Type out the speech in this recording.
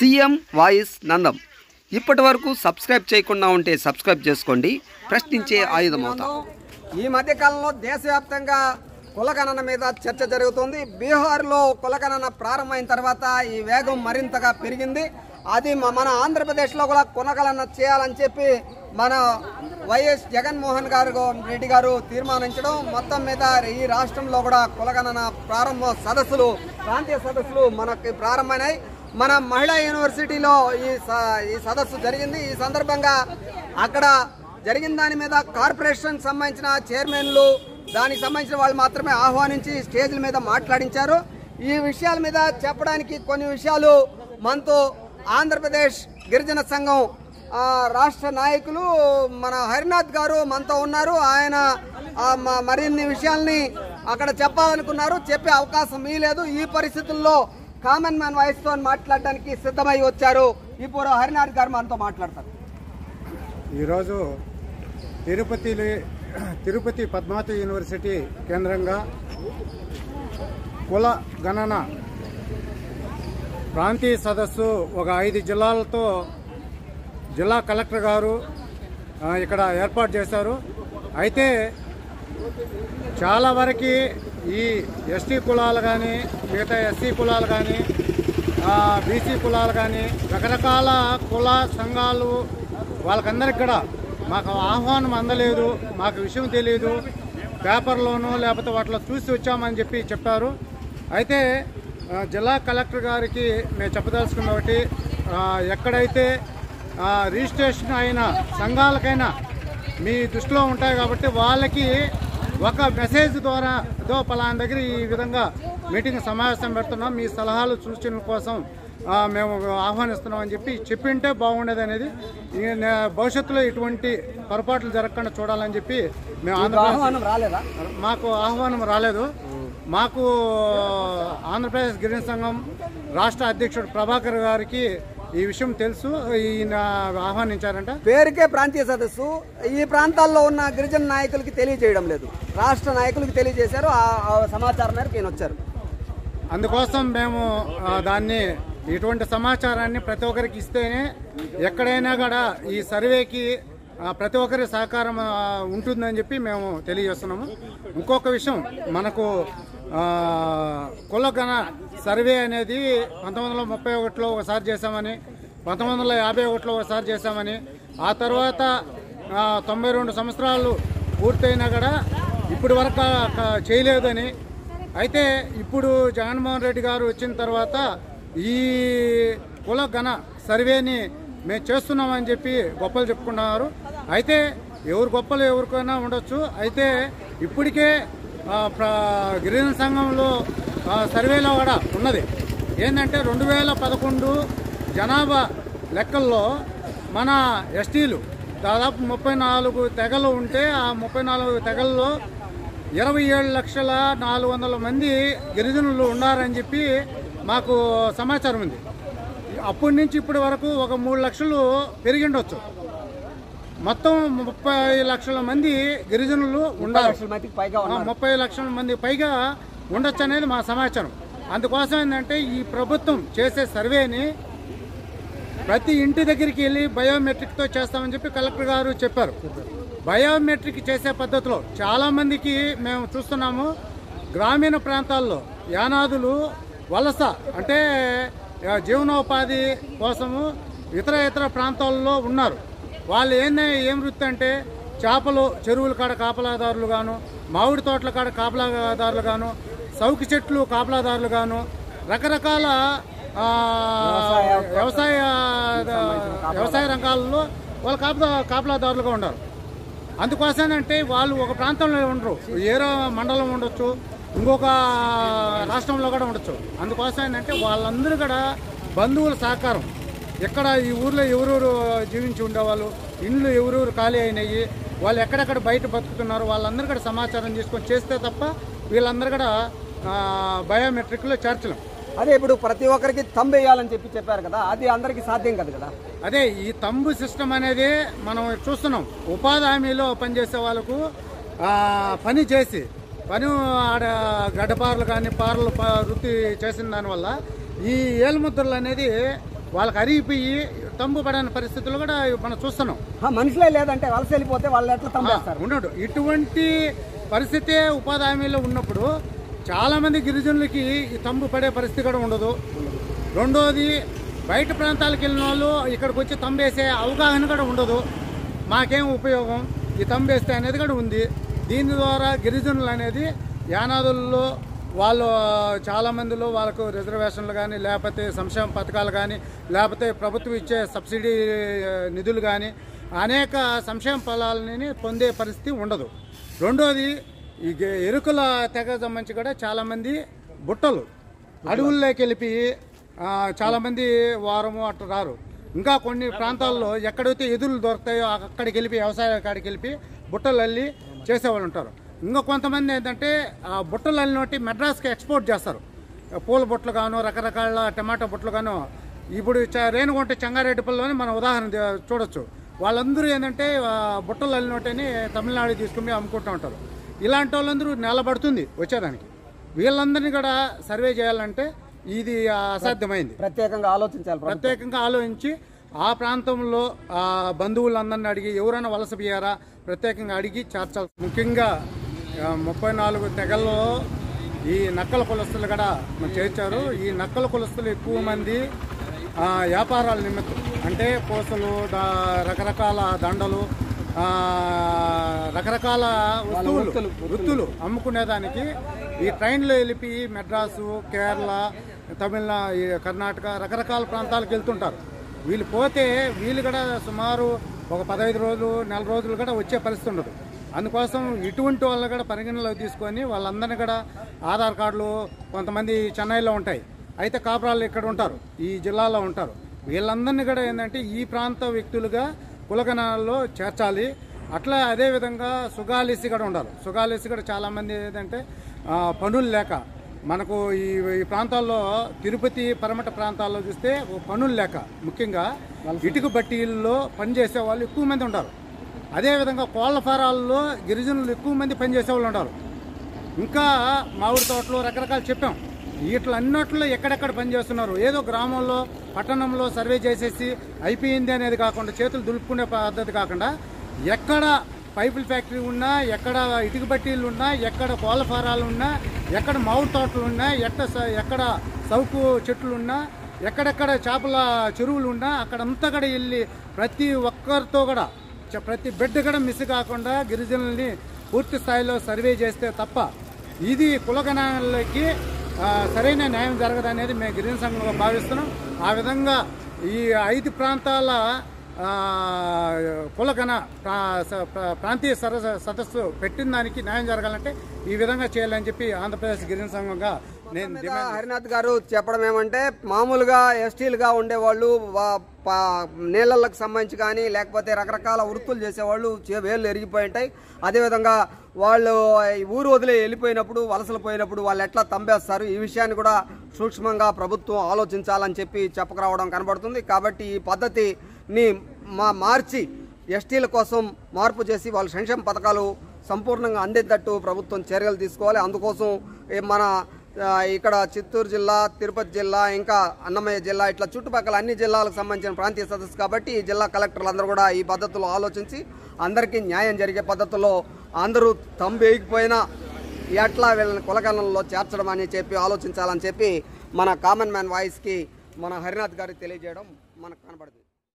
CM voice Nandam ఇప్పటి వరకు subscribe చేయకుండా ఉంటే సబ్స్క్రైబ్ చేసుకోండి ప్రశ్నించే ఆయుధం అవుతాం ఈ మధ్య కాలంలో దేశవ్యాప్తంగా కులగణన మీద చర్చ జరుగుతుంది బీహార్లో కులగణన ప్రారంభమైన తర్వాత ఈ వేగం మరింతగా పెరిగింది అది మ- మన ఆంధ్రప్రదేశ్లో కూడా కులగణన చేయాలని చెప్పి మన వైఎస్ జగన్మోహన్ గారు రెడ్డి గారు తీర్మానించడం మొత్తం మీద ఈ రాష్ట్రంలో కూడా కులగణన ప్రారంభ సదస్సులు ప్రాంతీయ సదస్సులు మనకి ప్రారంభమైనాయి మన మహిళా యూనివర్సిటీలో ఈ స- ఈ సదస్సు జరిగింది ఈ సందర్భంగా అక్కడ జరిగిన దాని మీద కార్పొరేషన్ సంబంధించిన చైర్మన్లు దానికి సంబంధించిన వాళ్ళు మాత్రమే ఆహ్వానించి స్టేజ్ల మీద మాట్లాడించారు ఈ విషయాల మీద చెప్పడానికి కొన్ని విషయాలు మనతో ఆంధ్రప్రదేశ్ గిరిజన సంఘం ఆ, రాష్ట్ర నాయకులు మన హరినాథ్ గారు మనతో ఉన్నారు ఆయన ఆ, మ- మరిన్ని విషయాల్ని అక్కడ చెప్పాలనుకున్నారు చెప్పే అవకాశం లేదు ఈ పరిస్థితుల్లో కామన్ మ్యాన్ వాయిస్ తో మాట్లాడడానికి సిద్ధమై వచ్చారు ఇప్పుడు హరినాథ్ గారు మనతో మాట్లాడతారు ఈరోజు తిరుపతి తిరుపతి పద్మావతి యూనివర్సిటీ కేంద్రంగా కుల గణన ప్రాంతీయ సదస్సు ఒక ఐదు జిల్లాలతో జిల్లా కలెక్టర్ గారు ఆ, ఇక్కడ ఏర్పాటు చేశారు అయితే చాలా వరకు ఈ ఎస్టీ కులాలు కానీ మిగతా ఎస్సీ కులాలు కానీ బీసీ కులాలు కానీ రకరకాల కుల సంఘాలు వాళ్ళకందరికి కూడా మాకు ఆహ్వానం అందలేదు మాకు విషయం తెలియదు పేపర్లోనూ లేకపోతే వాటిలో చూసి వచ్చామని చెప్పి చెప్పారు అయితే ఆ, జిల్లా కలెక్టర్ గారికి మేము చెప్పదలుచుకున్న ఒకటి ఆ, ఎక్కడైతే ఆ, రిజిస్ట్రేషన్ అయిన సంఘాలకైనా మీ దృష్టిలో ఉంటాయి కాబట్టి వాళ్ళకి ఒక మెసేజ్ ద్వారా దో పలానా దగ్గర ఈ విధంగా మీటింగ్ సమావేశం పెడుతున్నాం మీ సలహాలు సూచనల కోసం ఆ, మేము ఆహ్వానిస్తున్నాం అని చెప్పి చెప్పింటే బాగుండేది అనేది ఈ నే- భవిష్యత్తులో ఇటువంటి పొరపాట్లు జరగకుండా చూడాలని చెప్పి మేము ఆంధ్రప్రదేశ్ ఆహ్వానం రాలేదా మాకు ఆహ్వానం రాలేదు మాకు ఆంధ్రప్రదేశ్ గిరిజన సంఘం రాష్ట్ర అధ్యక్షుడు ప్రభాకర్ గారికి ఈ విషయం తెలుసు ఈయన ఆహ్వానించారంట పేరుకే ప్రాంతీయ సదస్సు ఈ ప్రాంతాల్లో ఉన్న గిరిజన నాయకులకి తెలియజేయడం లేదు రాష్ట్ర నాయకులకి తెలియజేశారు ఆ ఆ సమాచారం మేరకు ఈయన వచ్చారు అందుకోసం మేము ఆ, దాన్ని ఇటువంటి సమాచారాన్ని ప్రతి ఒక్కరికి ఇస్తేనే ఎక్కడైనా కూడా ఈ సర్వేకి ఆ, ప్రతి ఒక్కరి సహకారం ఆ, ఉంటుందని చెప్పి మేము తెలియజేస్తున్నాము ఇంకొక విషయం మనకు ఆ, కులగణ సర్వే అనేది పంతొమ్మిది వందల ముప్పై ఒకటిలో ఒకసారి చేశామని పంతొమ్మిది వందల యాభై ఒకటిలో ఒకసారి చేశామని ఆ తర్వాత ఆ, తొంభై రెండు సంవత్సరాలు పూర్తయినా కూడా ఇప్పటి వరకు క- చేయలేదని అయితే ఇప్పుడు జగన్మోహన్ రెడ్డి గారు వచ్చిన తర్వాత ఈ కుల గణ సర్వేని మేము చేస్తున్నామని చెప్పి గొప్పలు చెప్పుకుంటున్నారు అయితే ఎవరు గొప్పలు ఎవరికైనా ఉండొచ్చు అయితే ఇప్పటికే ఆ, ప్ర- గిరిజన సంఘంలో ఆ, సర్వేలో కూడా ఉన్నది ఏంటంటే రెండు వేల పదకొండు జనాభా లెక్కల్లో మన ఎస్టీలు దాదాపు ముప్పై నాలుగు తెగలు ఉంటే ఆ ముప్పై నాలుగు తెగల్లో ఇరవై ఏడు లక్షల నాలుగు వందల మంది గిరిజనులు ఉన్నారని చెప్పి మాకు సమాచారం ఉంది అప్పటి నుంచి ఇప్పటి వరకు ఒక మూడు లక్షలు పెరిగిండొచ్చు మొత్తం ముప్పై లక్షల మంది గిరిజనులు ఉండాలి లక్షల మందికి పైగా ఆ, ముప్పై లక్షల మంది పైగా ఉండొచ్చు అనేది మా సమాచారం అందుకోసం ఏంటంటే ఈ ప్రభుత్వం చేసే సర్వేని ప్రతి ఇంటి దగ్గరికి వెళ్ళి బయోమెట్రిక్తో చేస్తామని చెప్పి కలెక్టర్ గారు చెప్పారు బయోమెట్రిక్ చేసే పద్ధతిలో చాలా మందికి మేము చూస్తున్నాము గ్రామీణ ప్రాంతాల్లో యానాదులు వలస అంటే ఆ, జీవనోపాధి కోసము ఇతర ఇతర ప్రాంతాల్లో ఉన్నారు వాళ్ళు ఏంది ఏం వృత్తి అంటే చేపలు చెరువుల కాడ కాపలాదారులు గాను మామిడి తోటల కాడ కాపలాదారులు గాను సౌకి చెట్లు కాపలాదారులు గాను రకరకాల ఆ, వ్యవసాయ వ్యవసాయ రంగాల్లో వాళ్ళు కాపలా కాపలాదారులుగా ఉన్నారు అందుకోసమేనంటే వాళ్ళు ఒక ప్రాంతంలో ఉండరు ఏరో మండలం ఉండొచ్చు ఇంకొక రాష్ట్రంలో కూడా ఉండొచ్చు అందుకోసం ఏంటంటే వాళ్ళందరూ కూడా బంధువుల సహకారం ఎక్కడ ఈ ఊర్లో ఎవరెవరు జీవించి ఉండేవాళ్ళు ఇండ్లు ఎవరెవరు ఖాళీ అయినాయి వాళ్ళు ఎక్కడెక్కడ బయట బతుకుతున్నారు వాళ్ళందరూ కూడా సమాచారం తీసుకొని చేస్తే తప్ప వీళ్ళందరూ కూడా ఆ, బయోమెట్రిక్లో చేర్చలేం అదే ఇప్పుడు ప్రతి ఒక్కరికి తంబు వేయాలని చెప్పి చెప్పారు కదా అది అందరికీ సాధ్యం కాదు కదా అదే ఈ తంబు సిస్టమ్ అనేది మనం చూస్తున్నాం ఉపాధి హామీలో పనిచేసే వాళ్ళకు ఆ, పని చేసి పని ఆడ గడ్డపారలు కానీ పారలు ప- వృత్తి చేసిన దానివల్ల ఈ ఏలుముద్రలు అనేది వాళ్ళకి అరిగిపోయి తంబు పడని పరిస్థితులు కూడా మనం చూస్తున్నాం ఆ, మనుషులే లేదంటే వలస వెళ్ళిపోతే వాళ్ళు ఎట్లా తంపేస్తారు ఉండడు ఇటువంటి పరిస్థితే ఉపాధి హామీలో ఉన్నప్పుడు చాలా మంది గిరిజనులకి ఈ తంబు పడే పరిస్థితి కూడా ఉండదు రెండోది బయట ప్రాంతాలకు వెళ్ళిన వాళ్ళు ఇక్కడికి వచ్చి తంబేసే అవగాహన కూడా ఉండదు మాకేం ఉపయోగం ఈ తంబేస్తే అనేది కూడా ఉంది దీని ద్వారా గిరిజనులు అనేది యానాదుల్లో వాళ్ళు చాలా మందిలో వాళ్ళకు రిజర్వేషన్లు కానీ లేకపోతే సంక్షేమ పథకాలు కానీ లేకపోతే ప్రభుత్వం ఇచ్చే సబ్సిడీ ఆ, నిధులు కానీ అనేక సంక్షేమ ఫలాలని పొందే పరిస్థితి ఉండదు రెండోది ఈ గె- ఎరుకల తెగ సంబంధించి కూడా చాలామంది బుట్టలు అడవుల్లోకి వెళ్ళి ఆ, చాలామంది వారము అట్లా రారు ఇంకా కొన్ని ప్రాంతాల్లో ఎక్కడైతే ఎదురులు దొరుకుతాయో అక్కడికి వెళ్ళి వ్యవసాయ కాడికి వెళ్ళి బుట్టలు అల్లి చేసేవాళ్ళు ఉంటారు ఇంకా కొంతమంది ఏంటంటే ఆ బుట్టలు అల్లినోటి మెడ్రాస్కి ఎక్స్పోర్ట్ చేస్తారు పూల బుట్టలు గాను రకరకాల టమాటా బుట్టలు గాను ఇప్పుడు చ- రేణుగుంట చెంగారెడ్డిపల్లిలోని మనం ఉదాహరణ దే- చూడొచ్చు వాళ్ళందరూ ఏంటంటే ఆ, బుట్టలు అల్లినోటని తమిళనాడు తీసుకుని అమ్ముకుంటూ ఉంటారు ఇలాంటి వాళ్ళందరూ నిలబడుతుంది వచ్చేదానికి వీళ్ళందరినీ కూడా సర్వే చేయాలంటే ఇది ఆ, అసాధ్యమైంది ప్రత్యేకంగా ఆలోచించాలి ప్రభుత్వం. ప్రత్యేకంగా ఆలోచించి ఆ ప్రాంతంలో ఆ బంధువులందరిని అడిగి ఎవరైనా వలస పోయారా ప్రత్యేకంగా అడిగి చేర్చాలి ముఖ్యంగా ఆ, ముప్పై నాలుగు తెగల్లో ఈ నక్కల కులస్తులు కూడా మనం చేర్చారు ఈ నక్కల కులస్తులు ఎక్కువ మంది ఆ, వ్యాపారాల నిమిత్తం అంటే పూసలు దా రకరకాల దండలు ఆ, రకరకాల వస్తువులు వృత్తులు అమ్ముకునేదానికి ఈ ట్రైన్లో వెళ్ళి మెడ్రాసు కేరళ తమిళ ఈ కర్ణాటక రకరకాల ప్రాంతాలకు వెళ్తుంటారు వీళ్ళు పోతే వీళ్ళు కూడా సుమారు ఒక పదహైదు రోజులు నెల రోజులు కూడా వచ్చే పరిస్థితి ఉండదు అందుకోసం ఇటువంటి వాళ్ళు కూడా పరిగణలోకి తీసుకొని వాళ్ళందరినీ కూడా ఆధార్ కార్డులు కొంతమంది చెన్నైలో ఉంటాయి అయితే కాపురాలు ఇక్కడ ఉంటారు ఈ జిల్లాలో ఉంటారు వీళ్ళందరినీ కూడా ఏంటంటే ఈ ప్రాంత వ్యక్తులుగా కులగణాల్లో చేర్చాలి అట్లా అదేవిధంగా సుగాలిసి కూడా ఉండాలి సుగాలిసి కూడా చాలామంది ఏంటంటే ఆ, పనులు లేక మనకు ఈ ఈ ప్రాంతాల్లో తిరుపతి పరమట ప్రాంతాల్లో చూస్తే ఓ పనులు లేక ముఖ్యంగా ఇటుక బట్టీల్లో పనిచేసే వాళ్ళు ఎక్కువ మంది ఉంటారు అదేవిధంగా కోళ్ల ఫారాల్లో గిరిజనులు ఎక్కువ మంది పనిచేసే వాళ్ళు ఉంటారు ఇంకా మామిడి తోటలు రకరకాలు చెప్పాం వీటిలో అన్నిట్లో ఎక్కడెక్కడ పనిచేస్తున్నారు ఏదో గ్రామంలో పట్టణంలో సర్వే చేసేసి అయిపోయింది అనేది కాకుండా చేతులు దులుపుకునే పద్ధతి కాకుండా ఎక్కడ పైపుల ఫ్యాక్టరీ ఉన్నా ఎక్కడ ఇటుక బట్టీలు ఉన్నా ఎక్కడ కోళ్ళ ఫారాలు ఉన్నా ఎక్కడ మామిడి తోటలు ఉన్నా ఎక్కడ స- ఎక్కడ సౌకు చెట్లు ఉన్నా ఎక్కడెక్కడ చేపల చెరువులు ఉన్నా అక్కడంతా కూడా వెళ్ళి ప్రతి ఒక్కరితో కూడా చ- ప్రతి బిడ్డ కూడా మిస్ కాకుండా గిరిజనుల్ని పూర్తి స్థాయిలో సర్వే చేస్తే తప్ప ఇది కులగణాలకి ఆ, సరైన న్యాయం జరగదనేది మేము గిరిజన సంఘంగా భావిస్తున్నాం ఆ విధంగా ఈ ఐదు ప్రాంతాల ఆ, కులగణ ప్రా- స- ప్రా- ప్రాంతీయ సరస సదస్సు పెట్టిన దానికి న్యాయం జరగాలంటే ఈ విధంగా చేయాలని చెప్పి ఆంధ్రప్రదేశ్ గిరిజన సంఘంగా నేను మీద డిమాండ్ హరినాథ్ గారు చెప్పడం ఏమంటే మామూలుగా ఎస్టీలుగా ఉండేవాళ్ళు వా- పా- నీళ్ళకి సంబంధించి కానీ లేకపోతే రకరకాల వృత్తులు చేసేవాళ్ళు చే- వేళ్ళు ఎరిగిపోయి ఉంటాయి అదేవిధంగా వాళ్ళు ఈ ఊరు వదిలి వెళ్ళిపోయినప్పుడు వలసలు పోయినప్పుడు వాళ్ళు ఎట్లా తంబేస్తారు ఈ విషయాన్ని కూడా సూక్ష్మంగా ప్రభుత్వం ఆలోచించాలని చెప్పి చెప్పకరావడం కనబడుతుంది కాబట్టి ఈ పద్ధతిని మా మార్చి ఎస్టీల కోసం మార్పు చేసి వాళ్ళ సంక్షేమ పథకాలు సంపూర్ణంగా అందేటట్టు ప్రభుత్వం చర్యలు తీసుకోవాలి అందుకోసం ఏ మన ఆ, ఇక్కడ చిత్తూరు జిల్లా తిరుపతి జిల్లా ఇంకా అన్నమయ్య జిల్లా ఇట్లా చుట్టుపక్కల అన్ని జిల్లాలకు సంబంధించిన ప్రాంతీయ సదస్సు కాబట్టి ఈ జిల్లా కలెక్టర్లు అందరూ కూడా ఈ పద్ధతిలో ఆలోచించి అందరికీ న్యాయం జరిగే పద్ధతిలో అందరూ తంబు వేయకపోయినా ఎట్లా వీళ్ళని కులగణంలో చేర్చడం అని చెప్పి ఆలోచించాలని చెప్పి మన కామన్ మ్యాన్ వాయిస్కి మన హరినాథ్ గారికి తెలియజేయడం మనకు కనబడుతుంది